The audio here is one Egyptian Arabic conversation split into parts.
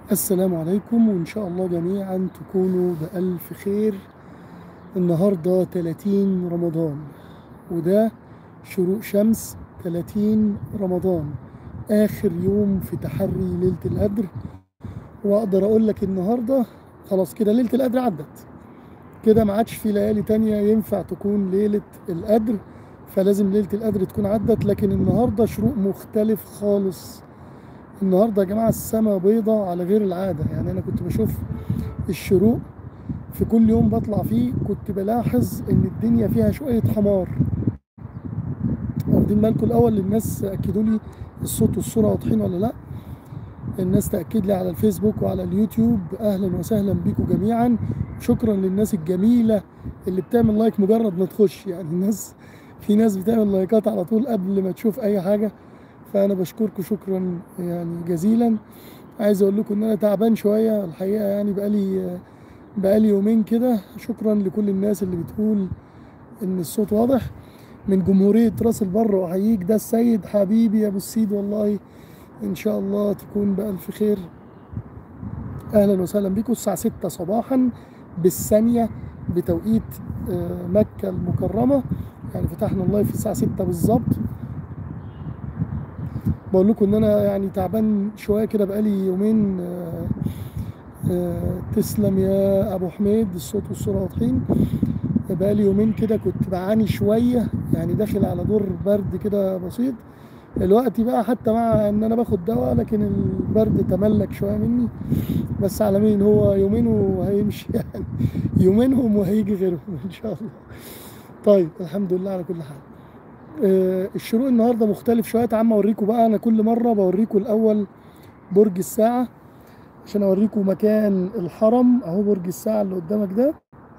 السلام عليكم وإن شاء الله جميعا تكونوا بألف خير النهاردة 30 رمضان وده شروق شمس 30 رمضان آخر يوم في تحري ليلة القدر وأقدر أقول لك النهاردة خلاص كده ليلة القدر عدت كده ما عادش في ليالي تانية ينفع تكون ليلة القدر فلازم ليلة القدر تكون عدت لكن النهاردة شروق مختلف خالص النهارده يا جماعه السماء بيضة على غير العاده يعني انا كنت بشوف الشروق في كل يوم بطلع فيه كنت بلاحظ ان الدنيا فيها شويه حمار واخدين بالكم الاول الناس اكدوا لي الصوت والصوره واضحين ولا لا الناس تاكد لي على الفيسبوك وعلى اليوتيوب اهلا وسهلا بكم جميعا شكرا للناس الجميله اللي بتعمل لايك مجرد ما تخش يعني الناس في ناس بتعمل لايكات على طول قبل ما تشوف اي حاجه فانا بشكركم شكرا يعني جزيلا عايز اقول لكم ان انا تعبان شويه الحقيقه يعني بقالي بقالي يومين كده شكرا لكل الناس اللي بتقول ان الصوت واضح من جمهوريه راس البر واحييك ده السيد حبيبي يا ابو السيد والله ان شاء الله تكون بالف خير اهلا وسهلا بكم الساعه 6 صباحا بالثانيه بتوقيت آه، مكه المكرمه يعني فتحنا اللايف في الساعه 6 بالظبط بقول لكم ان انا يعني تعبان شويه كده بقالي يومين آه، آه، تسلم يا ابو حميد الصوت والصوره واضحين بقالي يومين كده كنت بعاني شويه يعني داخل على دور برد كده بسيط دلوقتي بقى حتى مع ان انا باخد دواء لكن البرد تملك شويه مني بس على مين هو يومين وهيمشي يعني يومينهم وهيجي غيرهم ان شاء الله طيب الحمد لله على كل حال آه، الشروق النهارده مختلف شويه تعال أما اوريكم بقى انا كل مره بوريكم الاول برج الساعه عشان اوريكم مكان الحرم اهو برج الساعه اللي قدامك ده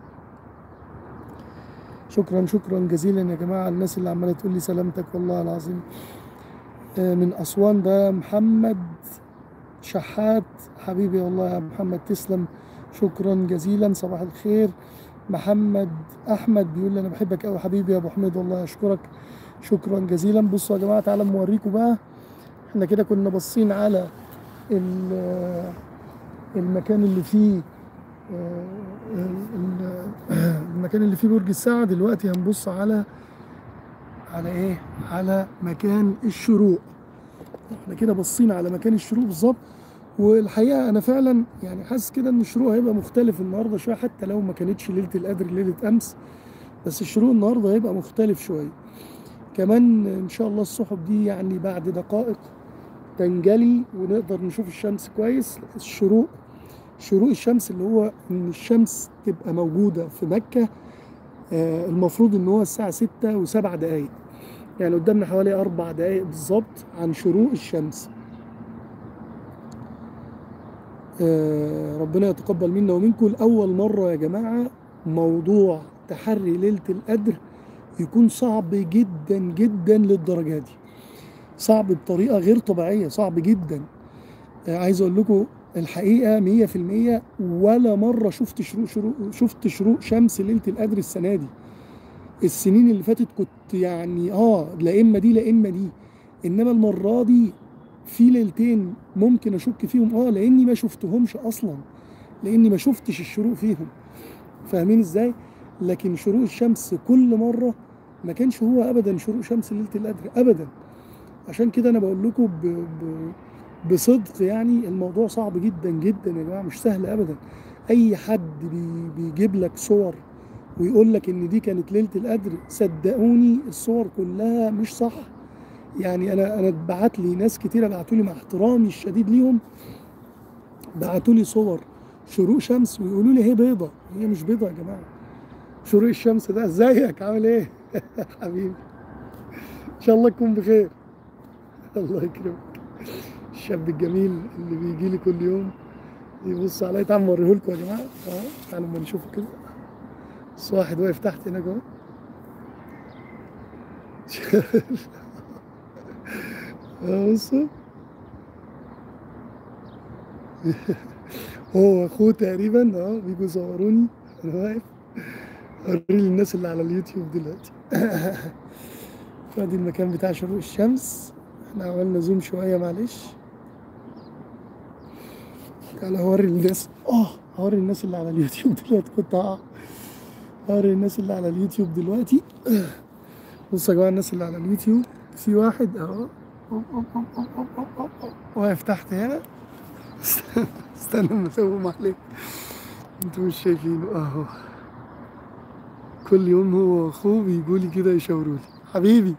شكرا شكرا جزيلا يا جماعه الناس اللي عماله تقول لي سلامتك والله العظيم آه، من اسوان ده محمد شحات حبيبي والله يا محمد تسلم شكرا جزيلا صباح الخير محمد احمد بيقول لي انا بحبك قوي حبيبي يا ابو حميد والله اشكرك شكرا جزيلا بصوا يا جماعه تعالى نوريكم بقى احنا كده كنا باصين على ال- المكان اللي فيه آه، ال- المكان اللي فيه برج الساعه دلوقتي هنبص على على ايه على مكان الشروق احنا كده باصين على مكان الشروق بالظبط والحقيقه انا فعلا يعني حاسس كده ان الشروق هيبقى مختلف النهارده شويه حتى لو ما كانتش ليله القدر ليله امس بس الشروق النهارده هيبقى مختلف شويه كمان ان شاء الله السحب دي يعني بعد دقائق تنجلي ونقدر نشوف الشمس كويس الشروق شروق الشمس اللي هو ان الشمس تبقى موجوده في مكه آه، المفروض ان هو الساعه 6 و7 دقائق يعني قدامنا حوالي اربع دقائق بالظبط عن شروق الشمس آه، ربنا يتقبل منا ومنكم لأول مرة يا جماعة موضوع تحري ليلة القدر يكون صعب جدا جدا للدرجة دي صعب بطريقة غير طبيعية صعب جدا آه، عايز أقول لكم الحقيقة مية في المية ولا مرة شفت شروق, شروق شفت شروق شمس ليلة القدر السنة دي السنين اللي فاتت كنت يعني اه لا اما دي لا اما دي انما المره دي في ليلتين ممكن اشك فيهم اه لاني ما شفتهمش اصلا لاني ما شفتش الشروق فيهم فاهمين ازاي لكن شروق الشمس كل مره ما كانش هو ابدا شروق شمس ليله القدر ابدا عشان كده انا بقول لكم ب... ب... بصدق يعني الموضوع صعب جدا جدا يا جماعه مش سهل ابدا اي حد بي... بيجيب لك صور ويقول لك ان دي كانت ليله القدر صدقوني الصور كلها مش صح يعني انا انا اتبعت لي ناس كتيره بعتوا لي مع احترامي الشديد ليهم بعتوا لي صور شروق شمس ويقولوا لي هي بيضه هي مش بيضه يا جماعه شروق الشمس ده ازيك عامل ايه حبيبي ان شاء الله تكون بخير الله يكرمك الشاب الجميل اللي بيجي لي كل يوم يبص عليا تعالوا اوريه لكم يا جماعه اه تعالوا اما نشوفه كده بس واحد واقف تحت هناك اهو اه بصوا هو اخوه تقريبا اه بيجوا يصوروني انا واقف اوريه للناس اللي على اليوتيوب دلوقتي فادي المكان بتاع شروق الشمس احنا عملنا زوم شويه معلش تعالى هوري الناس اه هوري الناس اللي على اليوتيوب دلوقتي كنت هقع هوري الناس اللي على اليوتيوب دلوقتي بصوا يا جماعه الناس اللي على اليوتيوب في واحد اهو واقف تحت هنا استنى اما اسوم عليك انتوا مش شايفينه اهو كل يوم هو واخوه بيجوا لي كده يشاوروا لي حبيبي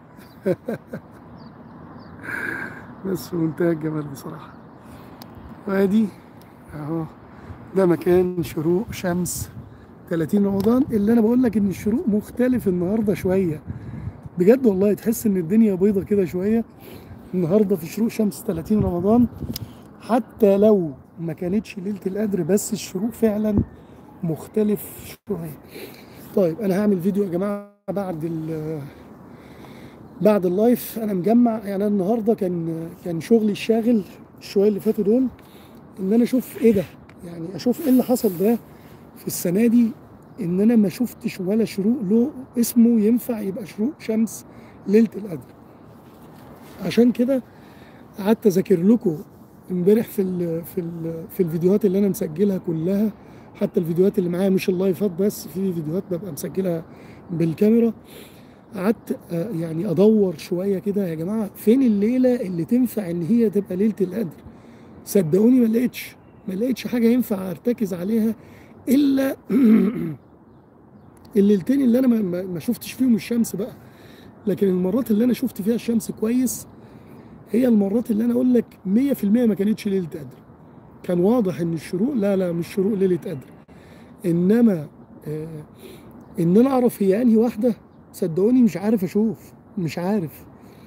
بس في منتهى الجمال بصراحه وادي اهو ده مكان شروق شمس 30 رمضان اللي انا بقول لك ان الشروق مختلف النهارده شويه بجد والله تحس ان الدنيا بيضه كده شويه النهارده في شروق شمس 30 رمضان حتى لو ما كانتش ليله القدر بس الشروق فعلا مختلف شويه طيب انا هعمل فيديو يا جماعه بعد ال بعد اللايف انا مجمع يعني أنا النهارده كان كان شغلي الشاغل الشويه اللي فاتوا دول ان انا اشوف ايه ده يعني اشوف ايه اللي حصل ده في السنه دي ان انا ما شفتش ولا شروق له اسمه ينفع يبقى شروق شمس ليله القدر عشان كده قعدت اذاكر لكم امبارح في ال في ال في الفيديوهات اللي انا مسجلها كلها حتى الفيديوهات اللي معايا مش اللايفات بس في فيديوهات ببقى مسجلها بالكاميرا قعدت آه، يعني ادور شويه كده يا جماعه فين الليله اللي تنفع ان هي تبقى ليله القدر صدقوني ما لقيتش ما لقيتش حاجه ينفع ارتكز عليها الا الليلتين اللي انا ما- ما ما شفتش فيهم الشمس بقى لكن المرات اللي انا شفت فيها الشمس كويس هي المرات اللي انا اقول لك 100% ما كانتش ليله قدر كان واضح ان الشروق لا لا مش شروق ليله قدر انما آه ان انا اعرف هي انهي واحده صدقوني مش عارف اشوف مش عارف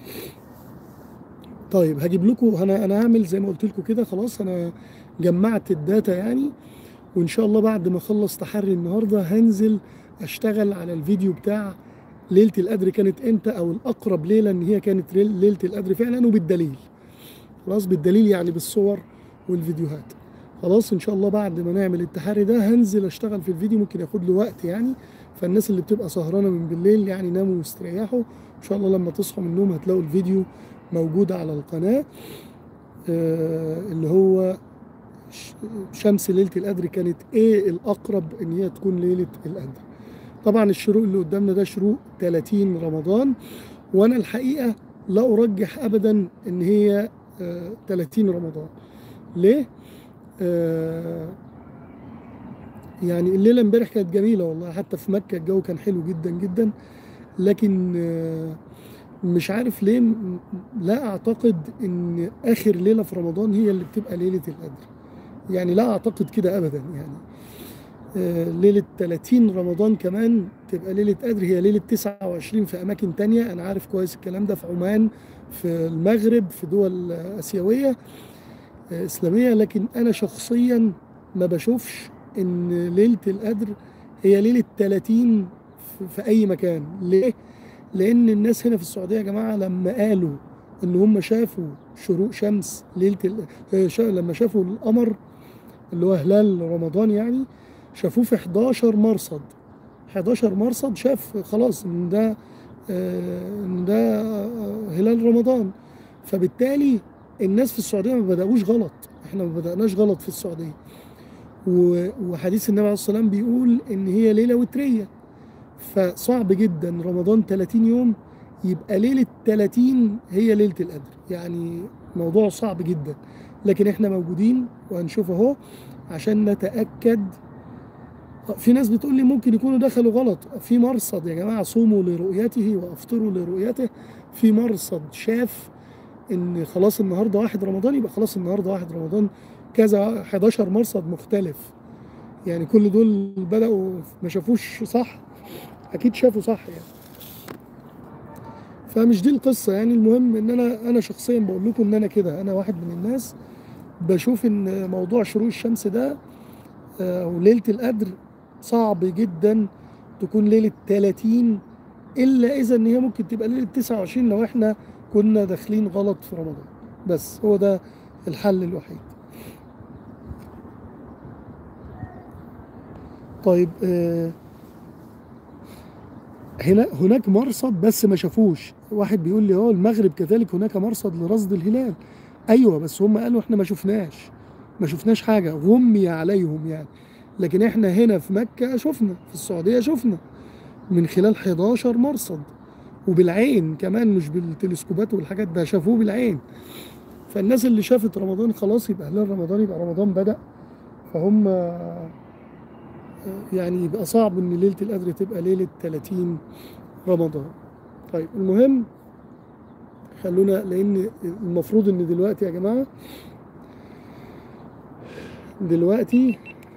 طيب هجيب لكم انا انا هعمل زي ما قلت لكم كده خلاص انا جمعت الداتا يعني وان شاء الله بعد ما اخلص تحري النهارده هنزل اشتغل على الفيديو بتاع ليله القدر كانت امتى او الاقرب ليله ان هي كانت ليل- ليله القدر فعلا وبالدليل خلاص بالدليل يعني بالصور والفيديوهات خلاص ان شاء الله بعد ما نعمل التحري ده هنزل اشتغل في الفيديو ممكن ياخد له وقت يعني فالناس اللي بتبقى سهرانه من بالليل يعني ناموا واستريحوا ان شاء الله لما تصحوا من النوم هتلاقوا الفيديو موجود على القناه آه اللي هو ش- شمس ليله القدر كانت ايه الاقرب ان هي تكون ليله القدر طبعا الشروق اللي قدامنا ده شروق 30 رمضان وانا الحقيقه لا ارجح ابدا ان هي آه 30 رمضان ليه آه يعني الليله امبارح كانت جميله والله حتى في مكه الجو كان حلو جدا جدا لكن آه مش عارف ليه م- لا اعتقد ان اخر ليله في رمضان هي اللي بتبقى ليله القدر يعني لا اعتقد كده ابدا يعني آه، ليله 30 رمضان كمان تبقى ليله قدر هي ليله 29 في اماكن تانية انا عارف كويس الكلام ده في عمان في المغرب في دول آه، اسيويه آه، اسلاميه لكن انا شخصيا ما بشوفش ان ليله القدر هي ليله 30 في- في اي مكان ليه لان الناس هنا في السعوديه يا جماعه لما قالوا ان هم شافوا شروق شمس ليله ال- آه، شا- لما شافوا القمر اللي هو هلال رمضان يعني شافوه في 11 مرصد 11 مرصد شاف خلاص ان ده آه، ان ده آه، هلال رمضان فبالتالي الناس في السعوديه ما بداوش غلط احنا ما بداناش غلط في السعوديه و- وحديث النبي عليه الصلاه والسلام بيقول ان هي ليله وتريه فصعب جدا رمضان 30 يوم يبقى ليله 30 هي ليله القدر يعني موضوع صعب جدا لكن احنا موجودين وهنشوف اهو عشان نتاكد في ناس بتقول لي ممكن يكونوا دخلوا غلط في مرصد يا جماعه صوموا لرؤيته وافطروا لرؤيته في مرصد شاف ان خلاص النهارده واحد رمضان يبقى خلاص النهارده واحد رمضان كذا 11 مرصد مختلف يعني كل دول بدأوا ما شافوش صح اكيد شافوا صح يعني فمش دي القصه يعني المهم ان انا انا شخصيا بقول لكم ان انا كده انا واحد من الناس بشوف ان موضوع شروق الشمس ده آه، وليله القدر صعب جدا تكون ليله 30 الا اذا ان هي ممكن تبقى ليله 29 لو احنا كنا داخلين غلط في رمضان بس هو ده الحل الوحيد طيب آه هنا هناك مرصد بس ما شافوش واحد بيقول لي اه المغرب كذلك هناك مرصد لرصد الهلال ايوه بس هم قالوا احنا ما شفناش ما شفناش حاجه غمي عليهم يعني لكن احنا هنا في مكه شفنا في السعوديه شفنا من خلال 11 مرصد وبالعين كمان مش بالتلسكوبات والحاجات ده شافوه بالعين فالناس اللي شافت رمضان خلاص يبقى هلال رمضان يبقى رمضان بدأ فهم يعني يبقى صعب ان ليله القدر تبقى ليله 30 رمضان طيب المهم خلونا لان المفروض ان دلوقتي يا جماعه دلوقتي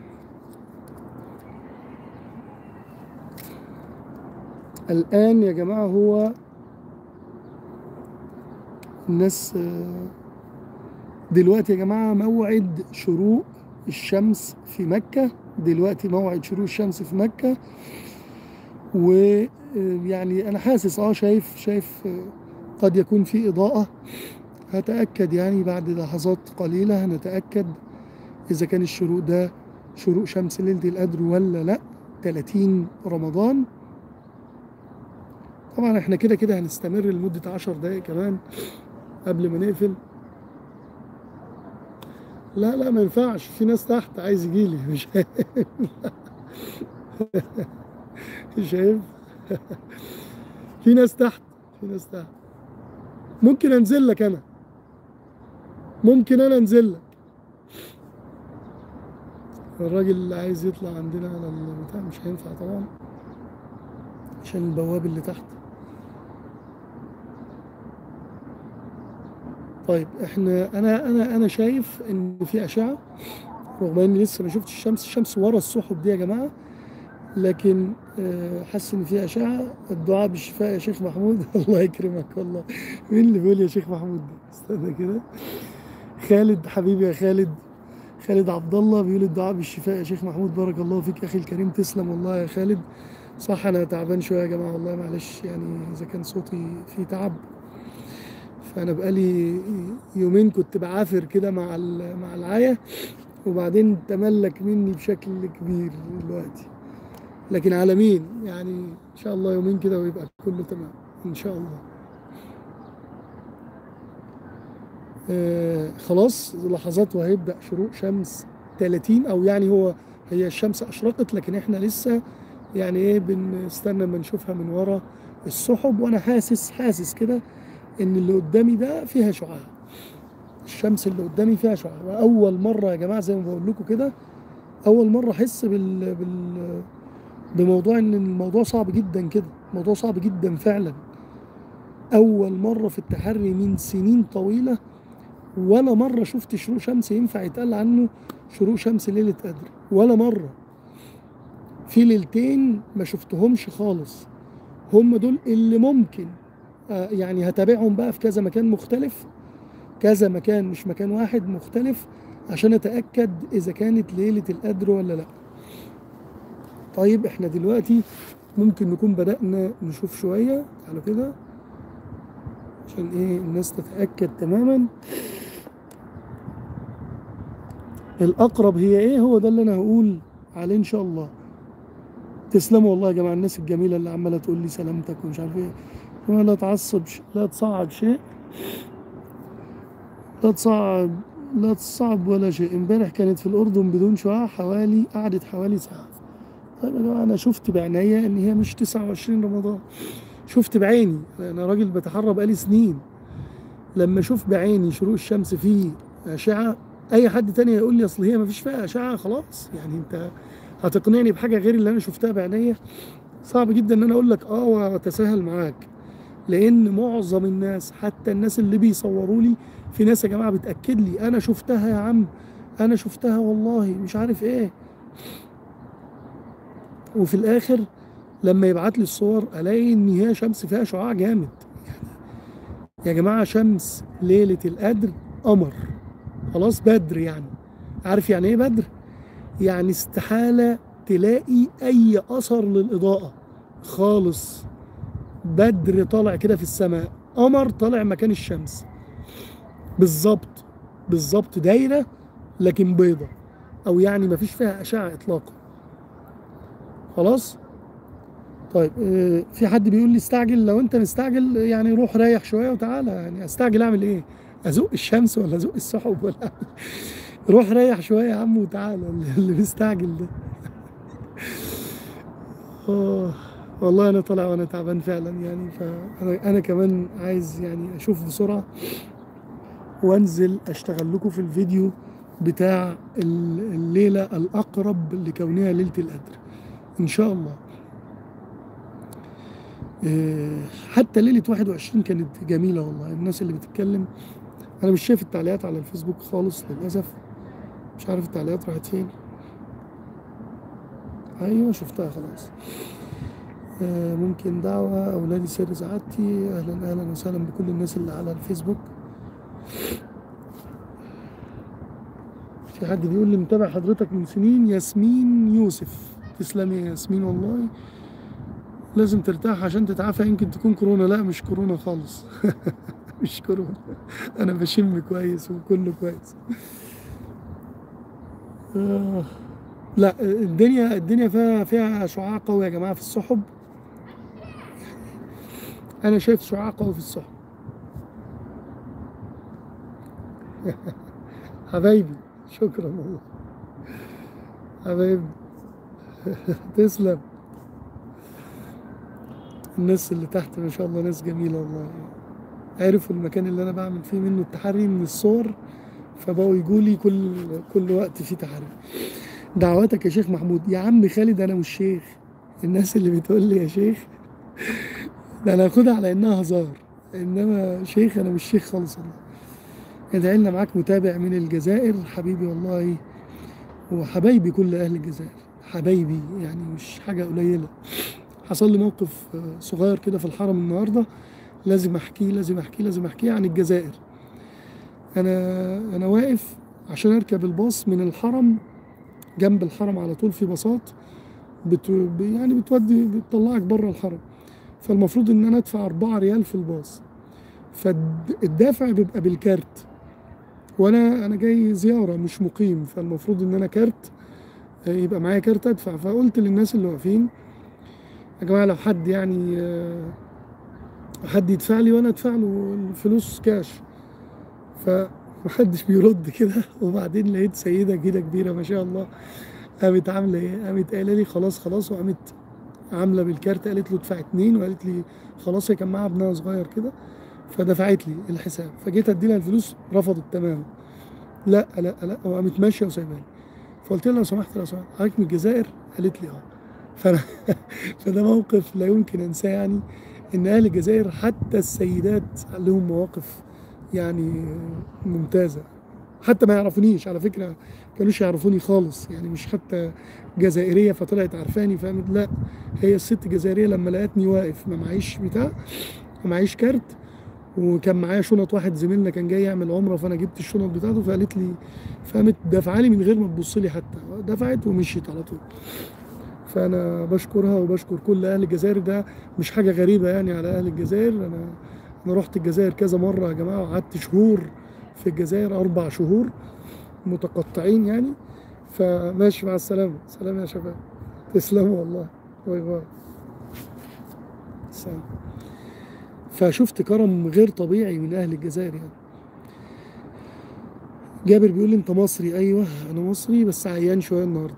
الآن يا جماعة هو الناس آه، دلوقتي يا جماعة موعد شروق الشمس في مكة دلوقتي موعد شروق الشمس في مكة ويعني أنا حاسس اه شايف شايف آه، قد يكون في إضاءة هتأكد يعني بعد لحظات قليلة هنتأكد إذا كان الشروق ده شروق شمس ليلة القدر ولا لأ 30 رمضان طبعا احنا كده كده هنستمر لمدة عشر دقايق كمان قبل ما نقفل لا لا ما ينفعش في ناس تحت عايز يجيلي مش مش هينفع في ناس تحت في ناس تحت ممكن انزل لك انا ممكن انا انزل لك الراجل اللي عايز يطلع عندنا على البتاع مش هينفع طبعا عشان البواب اللي تحت طيب احنا انا انا انا شايف ان في اشعه رغم اني لسه ما شفتش الشمس الشمس ورا السحب دي يا جماعه لكن آه، حاسس ان في اشعه الدعاء بالشفاء يا شيخ محمود الله يكرمك والله مين اللي بيقول يا شيخ محمود ده استنى كده خالد حبيبي يا خالد خالد عبد الله بيقول الدعاء بالشفاء يا شيخ محمود بارك الله فيك يا اخي الكريم تسلم والله يا خالد صح انا تعبان شويه يا جماعه والله معلش يعني اذا كان صوتي فيه تعب فانا بقالي يومين كنت بعافر كده مع ال- مع العايه وبعدين تملك مني بشكل كبير دلوقتي لكن على مين يعني ان شاء الله يومين كده ويبقى كله تمام ان شاء الله آه خلاص لحظات وهيبدا شروق شمس 30 او يعني هو هي الشمس اشرقت لكن احنا لسه يعني ايه بنستنى ما نشوفها من ورا السحب وانا حاسس حاسس كده ان اللي قدامي ده فيها شعاع الشمس اللي قدامي فيها شعاع واول مره يا جماعه زي ما بقول لكم كده اول مره احس بال بال بموضوع ان الموضوع صعب جدا كده موضوع صعب جدا فعلا اول مره في التحري من سنين طويله ولا مره شفت شروق شمس ينفع يتقال عنه شروق شمس ليله قدر ولا مره في ليلتين ما شفتهمش خالص هم دول اللي ممكن آه، يعني هتابعهم بقى في كذا مكان مختلف كذا مكان مش مكان واحد مختلف عشان اتاكد اذا كانت ليله القدر ولا لا طيب احنا دلوقتي ممكن نكون بدانا نشوف شويه تعالوا كده عشان ايه الناس تتاكد تماما الاقرب هي ايه هو ده اللي انا هقول عليه ان شاء الله تسلموا والله يا جماعه الناس الجميله اللي عماله تقول لي سلامتك ومش عارف ايه وما لا تعصب ش- لا تصعب شيء لا تصعب لا تصعب ولا شيء امبارح كانت في الاردن بدون شعاع حوالي قعدت حوالي ساعه طيب يا جماعه انا شفت بعينيا ان هي مش 29 رمضان شفت بعيني انا راجل بتحرى بقالي سنين لما اشوف بعيني شروق الشمس فيه اشعه اي حد تاني يقول لي اصل هي ما فيش فيها اشعه خلاص يعني انت هتقنعني بحاجه غير اللي انا شفتها بعينيا صعب جدا ان انا اقول لك اه واتساهل معاك لان معظم الناس حتى الناس اللي بيصوروا لي في ناس يا جماعه بتاكد لي انا شفتها يا عم انا شفتها والله مش عارف ايه وفي الاخر لما يبعت لي الصور الاقي ان هي شمس فيها شعاع جامد يعني يا جماعه شمس ليله القدر قمر خلاص بدر يعني عارف يعني ايه بدر يعني استحاله تلاقي اي اثر للاضاءه خالص بدر طالع كده في السماء قمر طالع مكان الشمس بالظبط بالظبط دايره لكن بيضه او يعني ما فيش فيها اشعه اطلاقا خلاص طيب آه، في حد بيقول لي استعجل لو انت مستعجل يعني روح ريح شويه وتعالى يعني استعجل اعمل ايه ازق الشمس ولا ازق السحب ولا أعمل- روح ريح شويه يا عم وتعالى اللي مستعجل ده آه والله انا طالع وانا تعبان فعلا يعني فانا انا كمان عايز يعني اشوف بسرعه وانزل اشتغل لكم في الفيديو بتاع ال- الليله الاقرب لكونها ليله القدر ان شاء الله آه، حتى ليله 21 كانت جميله والله الناس اللي بتتكلم انا مش شايف التعليقات على الفيسبوك خالص للاسف مش عارف التعليقات راحت فين ايوه شفتها خلاص آه، ممكن دعوة أولادي سر سعادتي أهلا أهلا وسهلا بكل الناس اللي على الفيسبوك في حد بيقول لي متابع حضرتك من سنين ياسمين يوسف تسلمي يا ياسمين والله لازم ترتاح عشان تتعافى يمكن تكون كورونا لا مش كورونا خالص مش كورونا أنا بشم كويس وكله كويس آه. لا الدنيا الدنيا فيها فيها شعاع قوي يا جماعة في السحب انا شايف شعاع قوي في السحب حبايبي شكرا والله حبايبي تسلم الناس اللي تحت ما شاء الله ناس جميلة والله عرفوا المكان اللي انا بعمل فيه منه التحري من الصور فبقوا يجوا لي كل كل وقت في تحري دعواتك يا شيخ محمود يا عم خالد انا مش شيخ الناس اللي بتقول لي يا شيخ ده انا هاخدها على انها هزار انما شيخ انا مش شيخ خالص والله ادعي لنا معاك متابع من الجزائر حبيبي والله وحبايبي كل اهل الجزائر حبايبي يعني مش حاجه قليله حصل لي موقف آه، صغير كده في الحرم النهارده لازم احكيه لازم احكيه لازم احكيه عن الجزائر انا انا واقف عشان اركب الباص من الحرم جنب الحرم على طول في باصات بت... يعني بتودي بتطلعك بره الحرم فالمفروض ان انا ادفع 4 ريال في الباص فالدافع بيبقى بالكارت وانا انا جاي زياره مش مقيم فالمفروض ان انا كارت آه، يبقى معايا كارت ادفع فقلت للناس اللي واقفين يا جماعه لو حد يعني آه، حد يدفع لي وانا ادفع له الفلوس كاش فمحدش بيرد كده وبعدين لقيت سيده كده كبيره ما شاء الله قامت عامله ايه قامت قايله لي خلاص خلاص وقامت عامله بالكارت قالت له ادفع اتنين وقالت لي خلاص هي كان معاها ابنها صغير كده فدفعت لي الحساب فجيت ادي لها الفلوس رفضت تماما لا لا لا وقامت ماشيه وسايباني فقلت لها لو سمحت لو سمحت حضرتك من الجزائر قالت لي اه فانا فده موقف لا يمكن انساه يعني ان اهل الجزائر حتى السيدات لهم مواقف يعني ممتازه حتى ما يعرفونيش على فكره كانوش يعرفوني خالص يعني مش حتى جزائريه فطلعت عارفاني فقامت لا هي الست جزائريه لما لقتني واقف ما معيش بتاع ما معيش كارت وكان معايا شنط واحد زميلنا كان جاي يعمل عمره فانا جبت الشنط بتاعته فقالت لي فقامت دافعه لي من غير ما تبص لي حتى دفعت ومشيت على طول فانا بشكرها وبشكر كل اهل الجزائر ده مش حاجه غريبه يعني على اهل الجزائر انا انا رحت الجزائر كذا مره يا جماعه وقعدت شهور في الجزائر اربع شهور متقطعين يعني فماشي مع السلامه سلام يا شباب تسلموا والله باي باي سلام فشفت كرم غير طبيعي من اهل الجزائر يعني جابر بيقول لي انت مصري ايوه انا مصري بس عيان شويه النهارده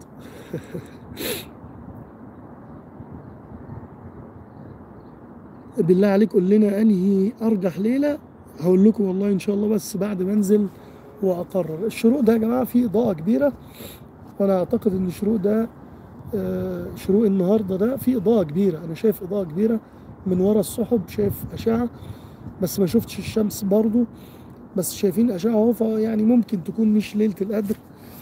بالله عليك قول لنا انهي ارجح ليله هقول لكم والله ان شاء الله بس بعد ما انزل واقرر الشروق ده يا جماعه فيه اضاءه كبيره وانا اعتقد ان الشروق ده آه، شروق النهارده ده فيه اضاءه كبيره انا شايف اضاءه كبيره من ورا السحب شايف اشعه بس ما شفتش الشمس برضو بس شايفين اشعه اهو فيعني ممكن تكون مش ليله القدر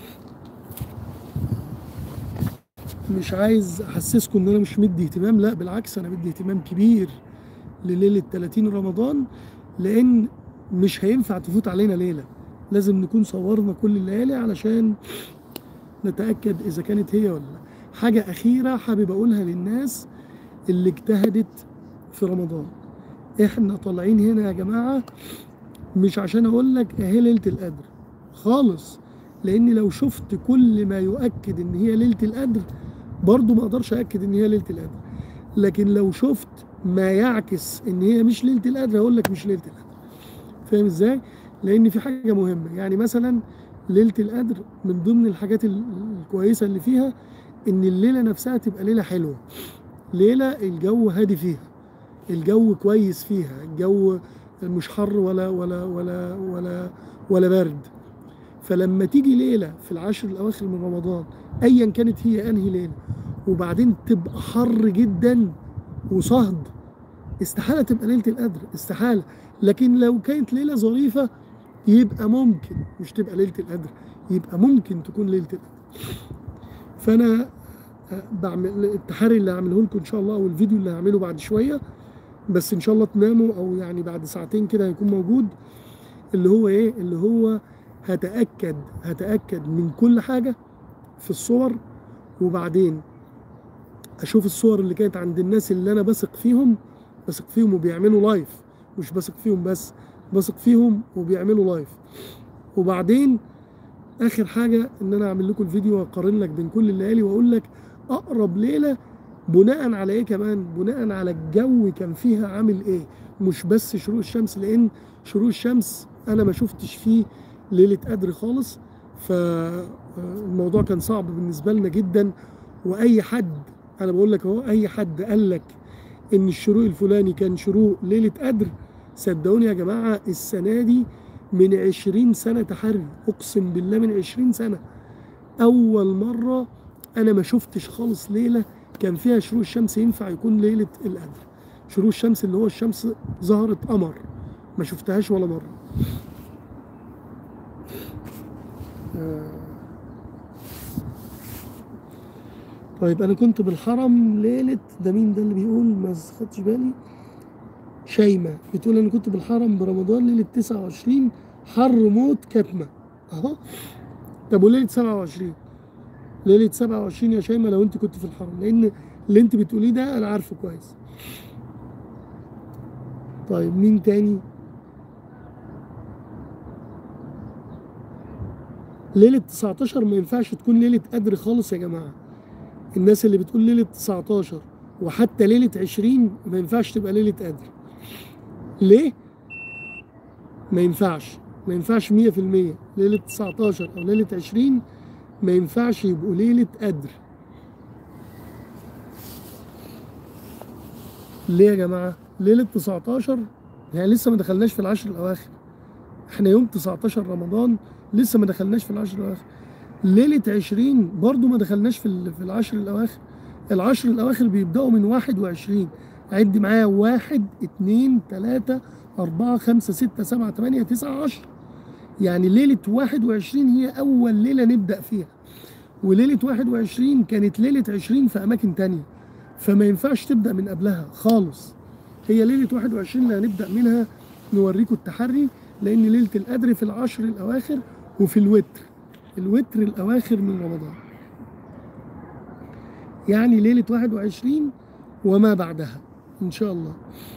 مش عايز احسسكم ان انا مش مدي اهتمام لا بالعكس انا مدي اهتمام كبير لليله 30 رمضان لان مش هينفع تفوت علينا ليله لازم نكون صورنا كل الليالي علشان نتاكد اذا كانت هي ولا لا حاجه اخيره حابب اقولها للناس اللي اجتهدت في رمضان احنا طالعين هنا يا جماعه مش عشان اقول لك اهي ليله القدر خالص لان لو شفت كل ما يؤكد ان هي ليله القدر برضو ما اقدرش اكد ان هي ليله القدر لكن لو شفت ما يعكس ان هي مش ليله القدر هقول لك مش ليله القدر فاهم ازاي لان في حاجه مهمه يعني مثلا ليله القدر من ضمن الحاجات ال- الكويسه اللي فيها ان الليله نفسها تبقى ليله حلوه ليله الجو هادي فيها الجو كويس فيها الجو مش حر ولا ولا ولا ولا ولا برد فلما تيجي ليله في العشر الاواخر من رمضان ايا كانت هي انهي ليله وبعدين تبقى حر جدا وصهد استحاله تبقى ليله القدر استحاله لكن لو كانت ليله ظريفه يبقى ممكن مش تبقى ليله القدر يبقى ممكن تكون ليله القدر فانا آه، بعمل التحري اللي هعمله لكم ان شاء الله او الفيديو اللي هعمله بعد شويه بس ان شاء الله تناموا او يعني بعد ساعتين كده هيكون موجود اللي هو ايه اللي هو هتاكد هتاكد من كل حاجه في الصور وبعدين اشوف الصور اللي كانت عند الناس اللي انا بثق فيهم بثق فيهم وبيعملوا لايف مش بثق فيهم بس بثق فيهم وبيعملوا لايف وبعدين اخر حاجه ان انا اعمل لكم الفيديو واقارن لك بين كل الليالي واقول لك اقرب ليله بناء على ايه كمان بناء على الجو كان فيها عامل ايه مش بس شروق الشمس لان شروق الشمس انا ما شفتش فيه ليله قدر خالص فالموضوع كان صعب بالنسبه لنا جدا واي حد انا بقول لك اهو اي حد قال لك ان الشروق الفلاني كان شروق ليله قدر صدقوني يا جماعه السنه دي من عشرين سنه تحري اقسم بالله من عشرين سنه اول مره انا ما شفتش خالص ليله كان فيها شروق الشمس ينفع يكون ليله القدر شروق الشمس اللي هو الشمس ظهرت قمر ما شفتهاش ولا مره آه. طيب انا كنت بالحرم ليله ده مين ده اللي بيقول ما خدتش بالي شيماء بتقول انا كنت بالحرم برمضان ليله 29 حر موت كتمه اهو طب وليله 27 ليله 27 يا شيماء لو انت كنت في الحرم لان اللي انت بتقوليه ده انا عارفه كويس طيب مين تاني ليلة 19 ما ينفعش تكون ليلة قدر خالص يا جماعة الناس اللي بتقول ليلة 19 وحتى ليلة 20 ما ينفعش تبقى ليلة قدر ليه؟ ما ينفعش ما ينفعش 100% ليلة 19 أو ليلة 20 ما ينفعش يبقوا ليلة قدر ليه يا جماعة؟ ليلة 19 يعني لسه ما دخلناش في العشر الأواخر احنا يوم 19 رمضان لسه ما دخلناش في العشر الأواخر ليلة 20 برضو ما دخلناش في ال- في العشر الأواخر العشر الأواخر بيبدأوا من 21 عد معايا واحد اتنين تلاتة أربعة خمسة ستة سبعة تمانية تسعة عشر يعني ليلة 21 هي أول ليلة نبدأ فيها وليلة 21 كانت ليلة 20 في أماكن تانية فما ينفعش تبدأ من قبلها خالص هي ليلة 21 اللي هنبدأ منها نوريكم التحري لأن ليلة القدر في العشر الأواخر وفي الوتر الوتر الأواخر من رمضان يعني ليلة 21 وما بعدها إن شاء الله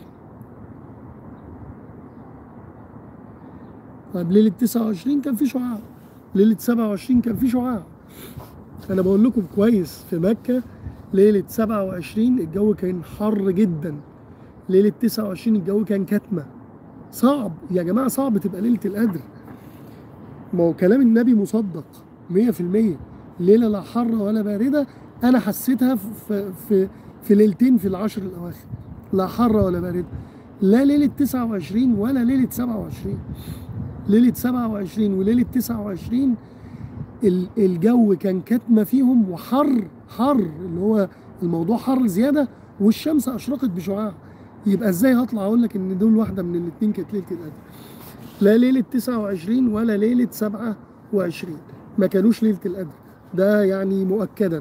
طيب ليلة 29 كان في شعاع ليلة 27 كان في شعاع أنا بقول لكم كويس في مكة ليلة 27 الجو كان حر جدا ليلة 29 الجو كان كتمة صعب يا جماعة صعب تبقى ليلة القدر ما هو كلام النبي مصدق 100% ليلة لا حارة ولا باردة أنا حسيتها في في في ليلتين في العشر الأواخر لا حارة ولا باردة لا ليلة 29 ولا ليلة 27 ليلة 27 وليلة 29 ال- الجو كان كتمة فيهم وحر حر اللي هو الموضوع حر زيادة والشمس أشرقت بشعاع يبقى ازاي هطلع اقول لك ان دول واحدة من الاتنين كانت ليلة القدر لا ليلة 29 ولا ليلة 27 ما كانوش ليلة القدر ده يعني مؤكدا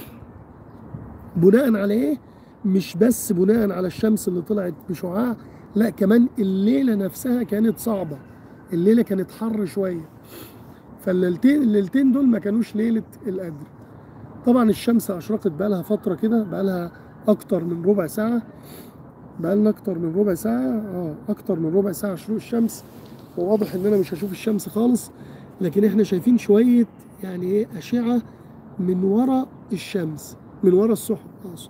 بناء على ايه؟ مش بس بناء على الشمس اللي طلعت بشعاع لا كمان الليلة نفسها كانت صعبة الليلة كانت حر شوية فالليلتين الليلتين دول ما كانوش ليلة القدر طبعا الشمس أشرقت بقالها فترة كده بقالها أكتر من ربع ساعة بقالنا أكتر من ربع ساعة اه أكتر من ربع ساعة شروق الشمس وواضح إن أنا مش هشوف الشمس خالص لكن إحنا شايفين شوية يعني إيه أشعة من ورا الشمس من ورا السحب أقصد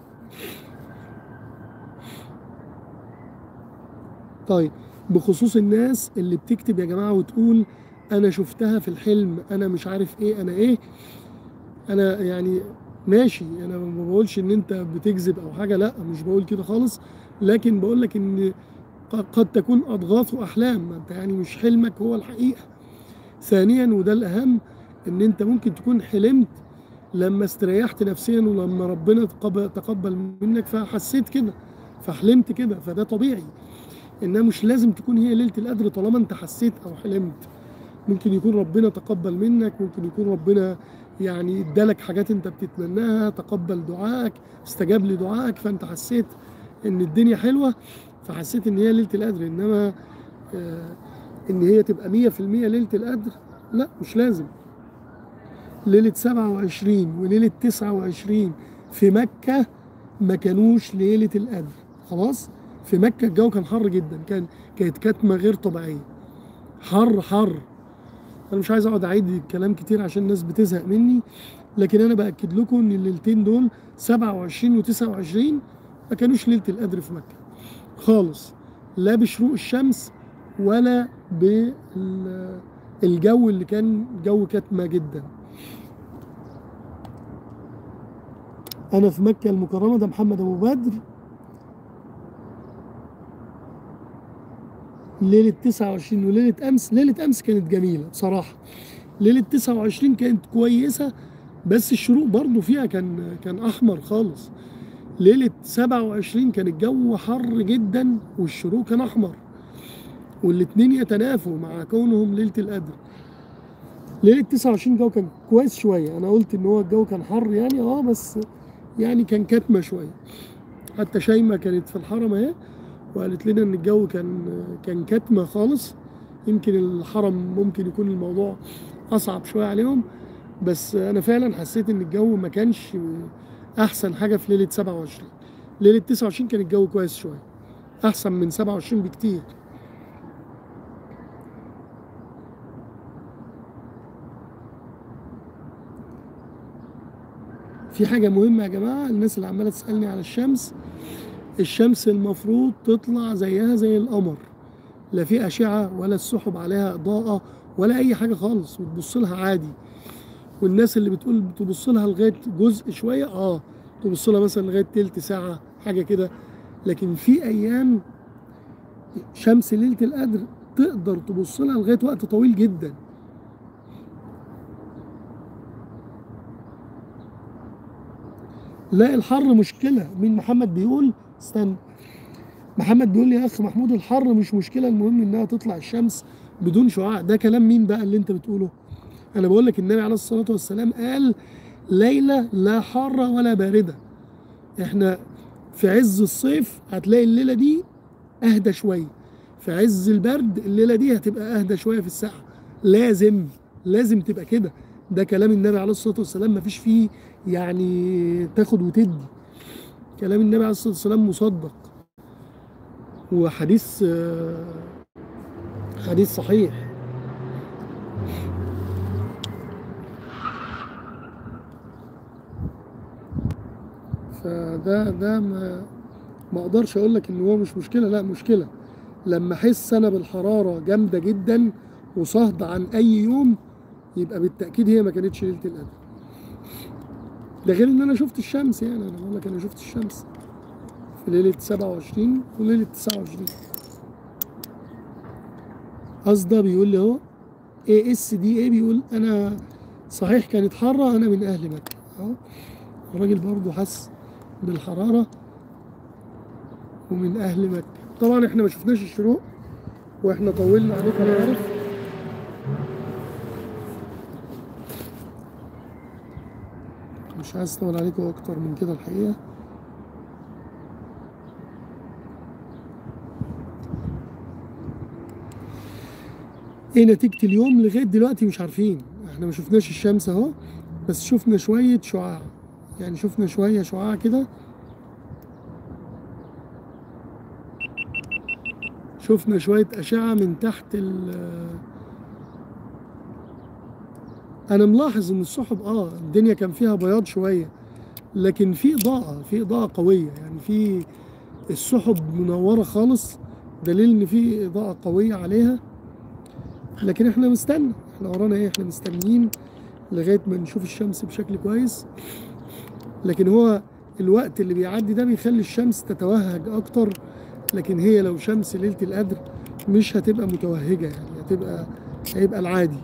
طيب بخصوص الناس اللي بتكتب يا جماعة وتقول انا شفتها في الحلم انا مش عارف ايه انا ايه انا يعني ماشي انا ما بقولش ان انت بتكذب او حاجه لا مش بقول كده خالص لكن بقول لك ان ق- قد تكون اضغاث واحلام ما انت يعني مش حلمك هو الحقيقه ثانيا وده الاهم ان انت ممكن تكون حلمت لما استريحت نفسيا ولما ربنا تقب- تقبل منك فحسيت كده فحلمت كده فده طبيعي انها مش لازم تكون هي ليله القدر طالما انت حسيت او حلمت ممكن يكون ربنا تقبل منك ممكن يكون ربنا يعني ادالك حاجات انت بتتمناها تقبل دعائك استجاب لدعائك فانت حسيت ان الدنيا حلوه فحسيت ان هي ليله القدر انما آه ان هي تبقى 100% ليله القدر لا مش لازم ليله 27 وليله 29 في مكه ما كانوش ليله القدر خلاص في مكه الجو كان حر جدا كان كانت كتمه غير طبيعيه حر حر انا مش عايز اقعد اعيد الكلام كتير عشان الناس بتزهق مني لكن انا باكد لكم ان الليلتين دول 27 و29 ما كانوش ليله القدر في مكه خالص لا بشروق الشمس ولا بالجو اللي كان جو كتمه جدا انا في مكه المكرمه ده محمد ابو بدر ليلة 29 وليلة أمس ليلة أمس كانت جميلة بصراحة ليلة 29 كانت كويسة بس الشروق برضو فيها كان كان أحمر خالص ليلة 27 كان الجو حر جدا والشروق كان أحمر والاتنين يتنافوا مع كونهم ليلة القدر ليلة 29 الجو كان كويس شوية أنا قلت إن هو الجو كان حر يعني أه بس يعني كان كتمة شوية حتى شيماء كانت في الحرم أهي وقالت لنا ان الجو كان كان كتمه خالص يمكن الحرم ممكن يكون الموضوع اصعب شويه عليهم بس انا فعلا حسيت ان الجو ما كانش احسن حاجه في ليله 27 ليله 29 كان الجو كويس شويه احسن من 27 بكتير في حاجه مهمه يا جماعه الناس اللي عماله تسالني على الشمس الشمس المفروض تطلع زيها زي القمر لا في أشعة ولا السحب عليها إضاءة ولا أي حاجة خالص وتبص لها عادي والناس اللي بتقول بتبص لها لغاية جزء شوية اه تبص لها مثلا لغاية تلت ساعة حاجة كده لكن في أيام شمس ليلة القدر تقدر تبص لها لغاية وقت طويل جدا لا الحر مشكلة مين محمد بيقول استنى محمد بيقول لي يا اخ محمود الحر مش مشكله المهم انها تطلع الشمس بدون شعاع ده كلام مين بقى اللي انت بتقوله انا بقول لك النبي عليه الصلاه والسلام قال ليله لا حاره ولا بارده احنا في عز الصيف هتلاقي الليله دي اهدى شويه في عز البرد الليله دي هتبقى اهدى شويه في الساعه لازم لازم تبقى كده ده كلام النبي عليه الصلاه والسلام مفيش فيه يعني تاخد وتدي كلام النبي عليه الصلاه والسلام مصدق وحديث آه، حديث صحيح فده ده ما ما اقدرش اقول لك ان هو مش مشكله لا مشكله لما احس انا بالحراره جامده جدا وصهد عن اي يوم يبقى بالتاكيد هي ما كانتش ليله القدر ده غير ان انا شفت الشمس يعني انا بقول لك انا شفت الشمس في ليله 27 وليله 29 قصده بيقول لي اهو اي اس دي اي بيقول انا صحيح كانت حاره انا من اهل مكه اهو الراجل برضه حس بالحراره ومن اهل مكه طبعا احنا ما شفناش الشروق واحنا طولنا عليكم انا عارف مش عايز اطول عليكم اكتر من كده الحقيقه ايه نتيجة اليوم لغاية دلوقتي مش عارفين احنا ما شفناش الشمس اهو بس شفنا شوية شعاع يعني شفنا شوية شعاع كده شفنا شوية أشعة من تحت ال أنا ملاحظ إن السحب آه الدنيا كان فيها بياض شوية لكن في إضاءة في إضاءة قوية يعني في السحب منورة خالص دليل إن في إضاءة قوية عليها لكن احنا مستنى احنا ورانا ايه احنا مستنيين لغايه ما نشوف الشمس بشكل كويس لكن هو الوقت اللي بيعدي ده بيخلي الشمس تتوهج اكتر لكن هي لو شمس ليله القدر مش هتبقى متوهجه يعني هتبقى هيبقى العادي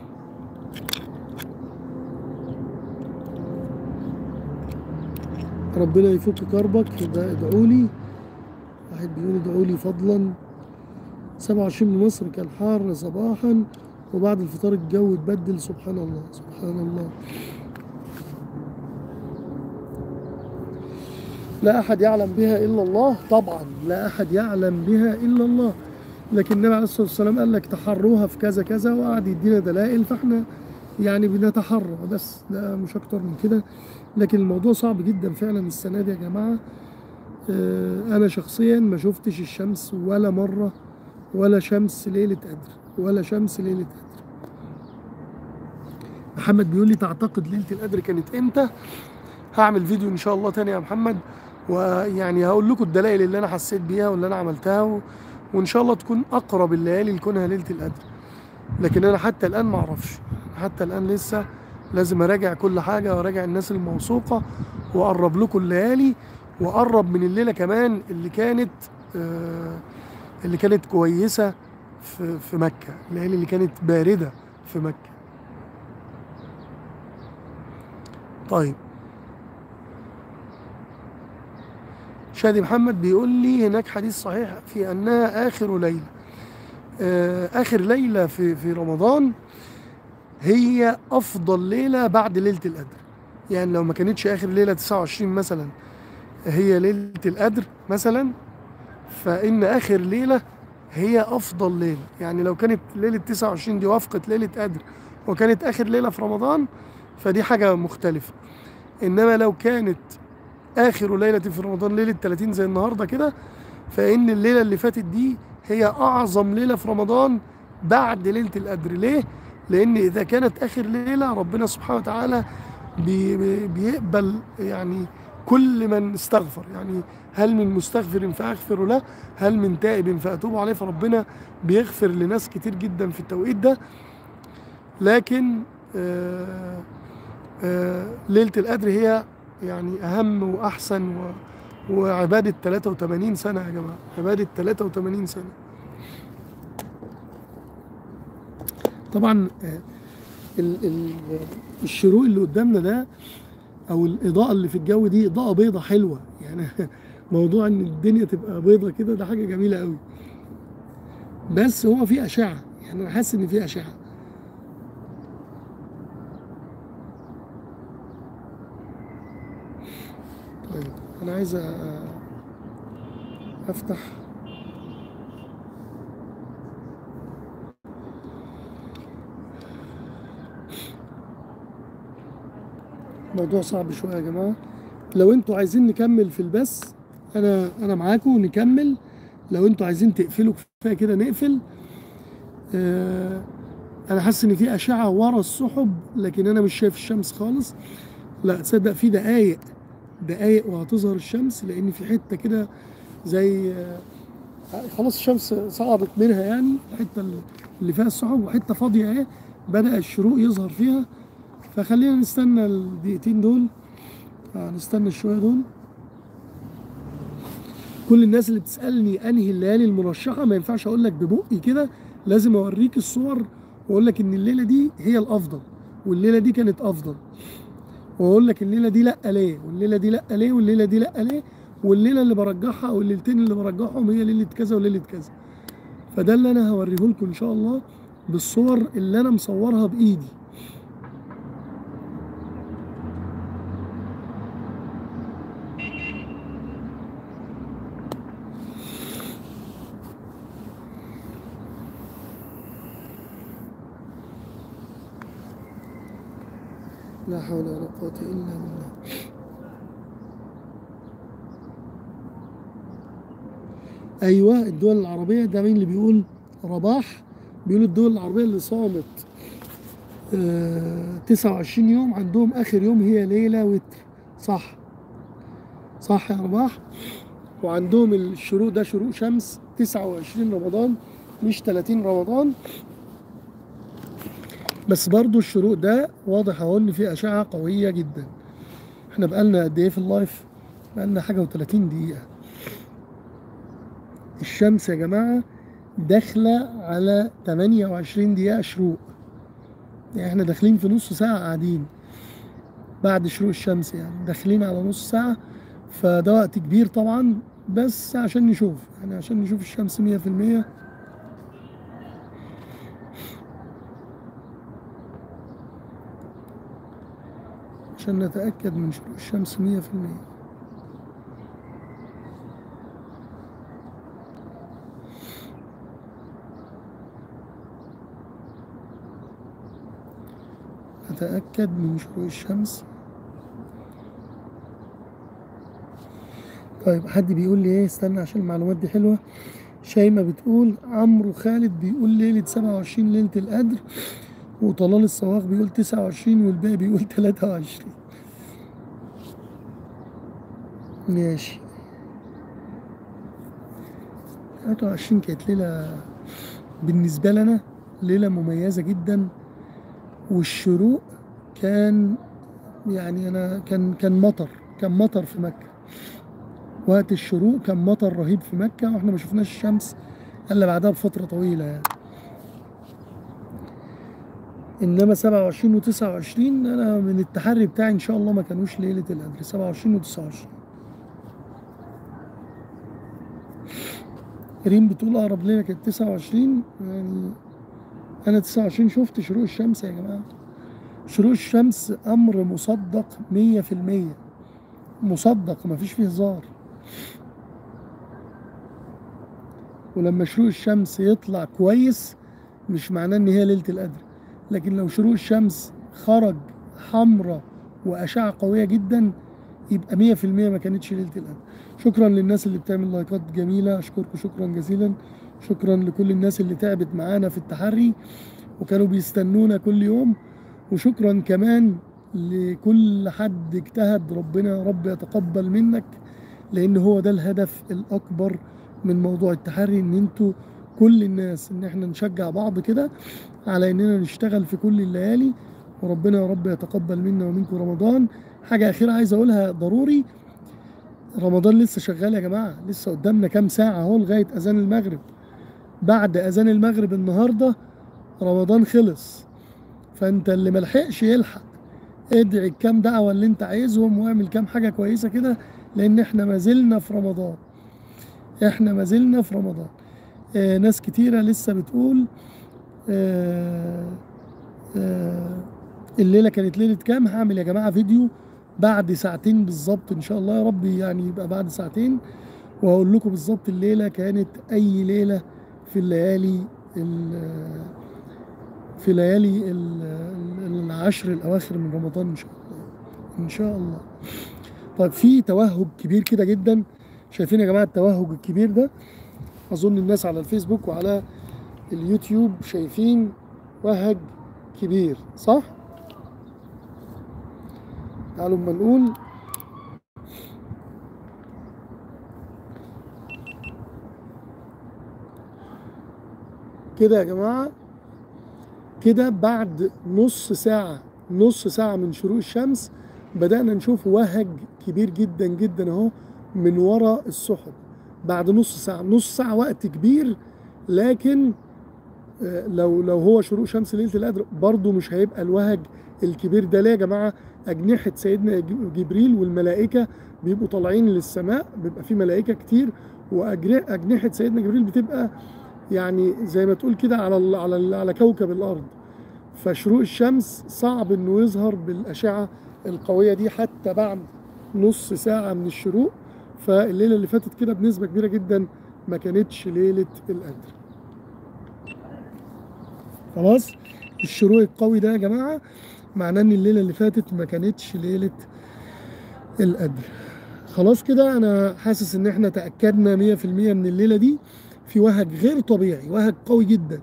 ربنا يفك كربك ده ادعوا لي واحد بيقول ادعوا لي فضلا 27 من مصر كان حار صباحا وبعد الفطار الجو اتبدل سبحان الله سبحان الله لا أحد يعلم بها إلا الله طبعا لا أحد يعلم بها إلا الله لكن النبي عليه الصلاة والسلام قال لك تحروها في كذا كذا وقعد يدينا دلائل فاحنا يعني بنتحرى بس ده مش أكتر من كده لكن الموضوع صعب جدا فعلا السنة دي يا جماعة آه، أنا شخصيا ما شفتش الشمس ولا مرة ولا شمس ليلة قدر ولا شمس ليلة قدر محمد بيقول لي تعتقد ليلة القدر كانت امتى هعمل فيديو ان شاء الله تاني يا محمد ويعني هقول لكم الدلائل اللي انا حسيت بيها واللي انا عملتها و... وان شاء الله تكون اقرب الليالي لكونها ليله القدر لكن انا حتى الان ما اعرفش حتى الان لسه لازم اراجع كل حاجه واراجع الناس الموثوقه واقرب لكم الليالي واقرب من الليله كمان اللي كانت آه اللي كانت كويسه في في مكه الليالي اللي كانت بارده في مكه طيب شادي محمد بيقول لي هناك حديث صحيح في انها اخر ليله آه، اخر ليله في في رمضان هي افضل ليله بعد ليله القدر يعني لو ما كانتش اخر ليله 29 مثلا هي ليله القدر مثلا فان اخر ليله هي افضل ليله يعني لو كانت ليله 29 دي وافقت ليله قدر وكانت اخر ليله في رمضان فدي حاجه مختلفه انما لو كانت اخر ليله في رمضان ليله 30 زي النهارده كده فان الليله اللي فاتت دي هي اعظم ليله في رمضان بعد ليله القدر ليه لان اذا كانت اخر ليله ربنا سبحانه وتعالى بي بي- بيقبل يعني كل من استغفر يعني هل من مستغفر فاغفر له هل من تائب فاتوب عليه فربنا بيغفر لناس كتير جدا في التوقيت ده لكن آه آه ليله القدر هي يعني اهم واحسن و وعباده 83 سنه يا جماعه عباده 83 سنه طبعا آه، ال- ال- الشروق اللي قدامنا ده او الاضاءه اللي في الجو دي اضاءه بيضه حلوه يعني موضوع ان الدنيا تبقى بيضه كده ده حاجه جميله قوي بس هو في اشعه يعني انا حاسس ان في اشعه طيب انا عايز أ- افتح موضوع صعب شويه يا جماعه لو انتوا عايزين نكمل في البث انا انا معاكم نكمل لو انتوا عايزين تقفلوا كفايه كده نقفل آه انا حاسس ان في اشعه ورا السحب لكن انا مش شايف الشمس خالص لا تصدق في دقايق دقايق وهتظهر الشمس لان في حته كده زي آه، خلاص الشمس صعدت منها يعني الحته اللي فيها السحب وحته فاضيه اهي بدا الشروق يظهر فيها فخلينا نستنى الدقيقتين دول آه، نستنى الشويه دول كل الناس اللي بتسالني انهي الليالي المرشحه ما ينفعش اقول لك ببقي كده لازم اوريك الصور واقول لك ان الليله دي هي الافضل والليله دي كانت افضل واقول لك الليله دي لا ليه والليله دي لا ليه والليله دي لا ليه والليله اللي برجحها او الليلتين اللي برجحهم هي ليله كذا وليله كذا فده اللي انا هوريه لكم ان شاء الله بالصور اللي انا مصورها بايدي لا حول ولا قوة إلا بالله أيوة الدول العربية ده مين اللي بيقول رباح بيقول الدول العربية اللي صامت آه 29 يوم عندهم آخر يوم هي ليلة وتر صح صح يا رباح وعندهم الشروق ده شروق شمس 29 رمضان مش 30 رمضان بس برضو الشروق ده واضح اهو ان في اشعه قويه جدا احنا بقالنا قد ايه في اللايف بقالنا حاجه و30 دقيقه الشمس يا جماعه داخله على 28 دقيقه شروق يعني احنا داخلين في نص ساعه قاعدين بعد شروق الشمس يعني داخلين على نص ساعه فده وقت كبير طبعا بس عشان نشوف يعني عشان نشوف الشمس 100% عشان نتأكد من شروق الشمس 100% نتأكد من شروق الشمس طيب حد بيقول لي ايه استنى عشان المعلومات دي حلوة شيماء بتقول عمرو خالد بيقول ليلة 27 ليلة القدر وطلال الصواغ بيقول 29 والباقي بيقول 23 ماشي 23 كانت ليلة بالنسبة لنا ليلة مميزة جدا والشروق كان يعني أنا كان كان مطر كان مطر في مكة وقت الشروق كان مطر رهيب في مكة واحنا ما شفناش الشمس إلا بعدها بفترة طويلة يعني انما 27 و 29 انا من التحري بتاعي ان شاء الله ما كانوش ليله القدر 27 و 29 ريم بتقول اقرب ليله كانت 29 يعني انا 29 شفت شروق الشمس يا جماعه شروق الشمس امر مصدق 100% مصدق مفيش فيه هزار ولما شروق الشمس يطلع كويس مش معناه ان هي ليله القدر لكن لو شروق الشمس خرج حمراء واشعه قويه جدا يبقى 100% ما كانتش ليله القدر شكرا للناس اللي بتعمل لايكات جميله اشكركم شكرا جزيلا شكرا لكل الناس اللي تعبت معانا في التحري وكانوا بيستنونا كل يوم وشكرا كمان لكل حد اجتهد ربنا يا رب يتقبل منك لان هو ده الهدف الاكبر من موضوع التحري ان انتوا كل الناس ان احنا نشجع بعض كده على اننا نشتغل في كل الليالي وربنا يا رب يتقبل منا ومنكم رمضان حاجه اخيره عايز اقولها ضروري رمضان لسه شغال يا جماعه لسه قدامنا كام ساعه اهو لغايه اذان المغرب بعد اذان المغرب النهارده رمضان خلص فانت اللي ملحقش يلحق ادعي الكام دعوه اللي انت عايزهم واعمل كام حاجه كويسه كده لان احنا ما زلنا في رمضان احنا ما زلنا في رمضان آه ناس كتيره لسه بتقول آه آه الليله كانت ليله كام هعمل يا جماعه فيديو بعد ساعتين بالظبط ان شاء الله يا رب يعني يبقى بعد ساعتين وهقول لكم بالظبط الليله كانت اي ليله في الليالي في ليالي العشر الاواخر من رمضان ان شاء الله ان شاء الله طيب في توهج كبير كده جدا شايفين يا جماعه التوهج الكبير ده اظن الناس على الفيسبوك وعلى اليوتيوب شايفين وهج كبير صح تعالوا اما نقول كده يا جماعه كده بعد نص ساعه نص ساعه من شروق الشمس بدانا نشوف وهج كبير جدا جدا اهو من ورا السحب بعد نص ساعه نص ساعه وقت كبير لكن لو لو هو شروق شمس ليله القدر برضه مش هيبقى الوهج الكبير ده ليه يا جماعه اجنحه سيدنا جبريل والملائكه بيبقوا طالعين للسماء بيبقى في ملائكه كتير واجنحه سيدنا جبريل بتبقى يعني زي ما تقول كده على ال على ال على كوكب الارض فشروق الشمس صعب انه يظهر بالاشعه القويه دي حتى بعد نص ساعه من الشروق فالليله اللي فاتت كده بنسبه كبيره جدا ما كانتش ليله القدر خلاص الشروق القوي ده يا جماعه معناه ان الليله اللي فاتت ما كانتش ليله القدر خلاص كده انا حاسس ان احنا تاكدنا 100% من الليله دي في وهج غير طبيعي وهج قوي جدا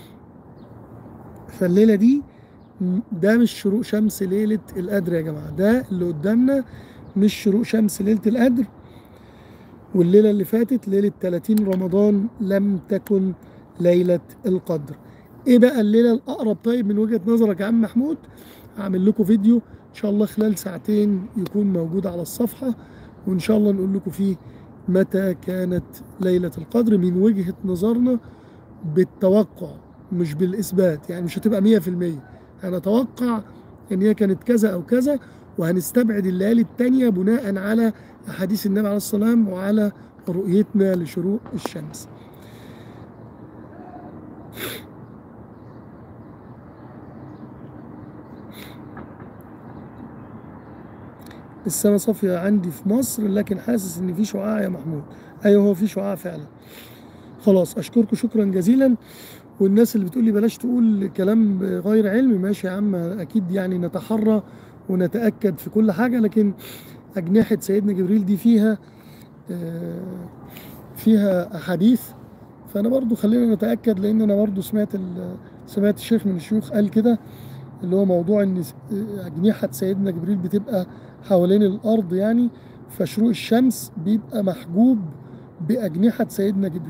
فالليله دي ده مش شروق شمس ليله القدر يا جماعه ده اللي قدامنا مش شروق شمس ليله القدر والليله اللي فاتت ليله 30 رمضان لم تكن ليله القدر ايه بقى الليله الاقرب طيب من وجهه نظرك يا عم محمود هعمل لكم فيديو ان شاء الله خلال ساعتين يكون موجود على الصفحه وان شاء الله نقول لكم فيه متى كانت ليله القدر من وجهه نظرنا بالتوقع مش بالاثبات يعني مش هتبقى 100% هنتوقع ان هي كانت كذا او كذا وهنستبعد الليالي التانية بناء على احاديث النبي عليه الصلاه والسلام وعلى رؤيتنا لشروق الشمس السماء صافية عندي في مصر لكن حاسس ان في شعاع يا محمود ايوه هو في شعاع فعلا خلاص اشكركم شكرا جزيلا والناس اللي بتقول لي بلاش تقول كلام غير علمي ماشي يا عم اكيد يعني نتحرى ونتاكد في كل حاجه لكن اجنحه سيدنا جبريل دي فيها آه، فيها احاديث فانا برضو خلينا نتاكد لان انا برضو سمعت ال- سمعت الشيخ من الشيوخ قال كده اللي هو موضوع ان س- اجنحه سيدنا جبريل بتبقى حوالين الارض يعني فشروق الشمس بيبقى محجوب باجنحه سيدنا جبريل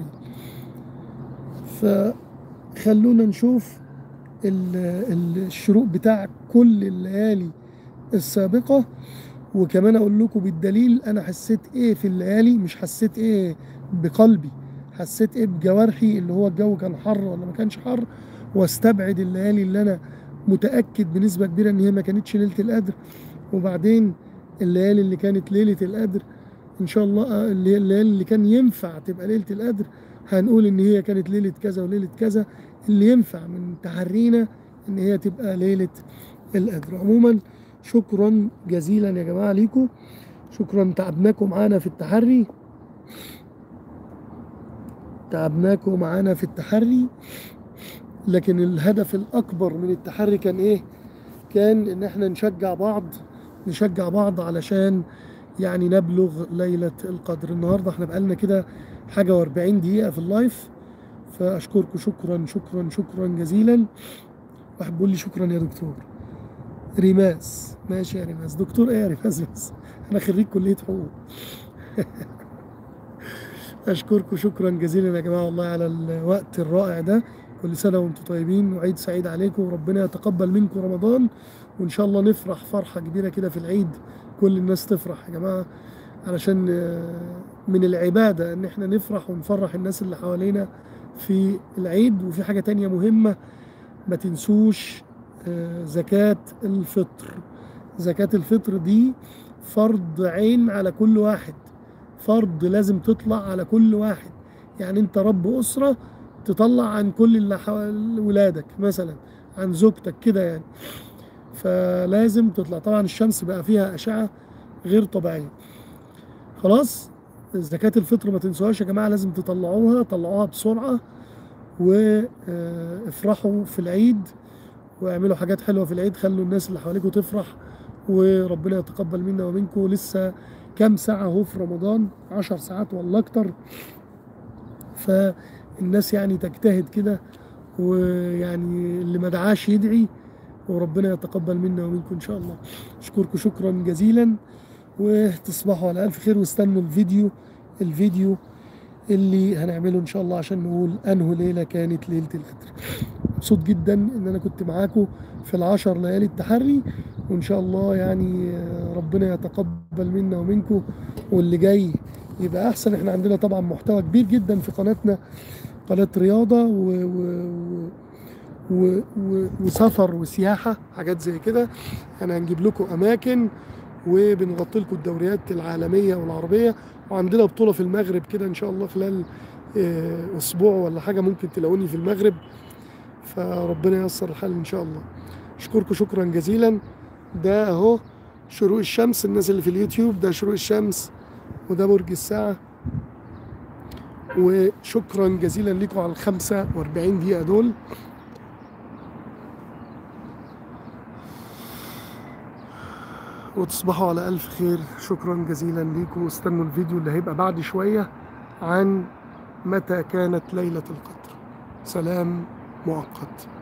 فخلونا نشوف ال- ال- الشروق بتاع كل الليالي السابقه وكمان اقول لكم بالدليل انا حسيت ايه في الليالي مش حسيت ايه بقلبي حسيت ايه بجوارحي اللي هو الجو كان حر ولا ما كانش حر واستبعد الليالي اللي انا متاكد بنسبه كبيره ان هي ما كانتش ليله القدر وبعدين الليالي اللي كانت ليله القدر ان شاء الله آه، اللي- الليالي اللي كان ينفع تبقى ليله القدر هنقول ان هي كانت ليله كذا وليله كذا اللي ينفع من تحرينا ان هي تبقى ليله القدر عموما شكرا جزيلا يا جماعه ليكم شكرا تعبناكم معانا في التحري تعبناكم معانا في التحري لكن الهدف الاكبر من التحري كان ايه كان ان احنا نشجع بعض نشجع بعض علشان يعني نبلغ ليلة القدر النهاردة احنا بقالنا كده حاجة و40 دقيقة في اللايف فأشكركم شكرا شكرا شكرا جزيلا واحد بيقول لي شكرا يا دكتور ريماس ماشي يا ريماس دكتور ايه يا ريماس بس انا خريج كلية حقوق اشكركم شكرا جزيلا يا جماعه والله على الوقت الرائع ده كل سنه وانتم طيبين وعيد سعيد عليكم وربنا يتقبل منكم رمضان وان شاء الله نفرح فرحه كبيره كده في العيد كل الناس تفرح يا جماعه علشان آه، من العباده ان احنا نفرح ونفرح الناس اللي حوالينا في العيد وفي حاجه تانية مهمه ما تنسوش آه، زكاه الفطر زكاه الفطر دي فرض عين على كل واحد فرض لازم تطلع على كل واحد يعني انت رب اسره تطلع عن كل اللي حوالي ولادك مثلا عن زوجتك كده يعني فلازم تطلع طبعا الشمس بقى فيها اشعه غير طبيعيه خلاص زكاه الفطر ما تنسوهاش يا جماعه لازم تطلعوها طلعوها بسرعه وافرحوا في العيد واعملوا حاجات حلوه في العيد خلوا الناس اللي حواليكم تفرح وربنا يتقبل منا ومنكم لسه كام ساعة اهو في رمضان عشر ساعات ولا أكتر فالناس يعني تجتهد كده ويعني اللي ما دعاش يدعي وربنا يتقبل منا ومنكم إن شاء الله أشكركم شكرا جزيلا وتصبحوا على ألف خير واستنوا الفيديو الفيديو اللي هنعمله إن شاء الله عشان نقول أنه ليلة كانت ليلة القدر مبسوط جدا إن أنا كنت معاكم في العشر ليالي التحري وان شاء الله يعني آه، ربنا يتقبل منا ومنكم واللي جاي يبقى احسن احنا عندنا طبعا محتوى كبير جدا في قناتنا قناه رياضه و, و, و, و وسفر وسياحه حاجات زي كده احنا هنجيب لكم اماكن وبنغطي لكم الدوريات العالميه والعربيه وعندنا بطوله في المغرب كده ان شاء الله خلال آه، اسبوع ولا حاجه ممكن تلاقوني في المغرب فربنا ييسر الحال ان شاء الله اشكركم شكرا جزيلا ده اهو شروق الشمس الناس اللي في اليوتيوب ده شروق الشمس وده برج الساعة وشكرا جزيلا لكم على الخمسة واربعين دقيقة دول وتصبحوا على ألف خير شكرا جزيلا لكم واستنوا الفيديو اللي هيبقى بعد شوية عن متى كانت ليلة القدر سلام مؤقت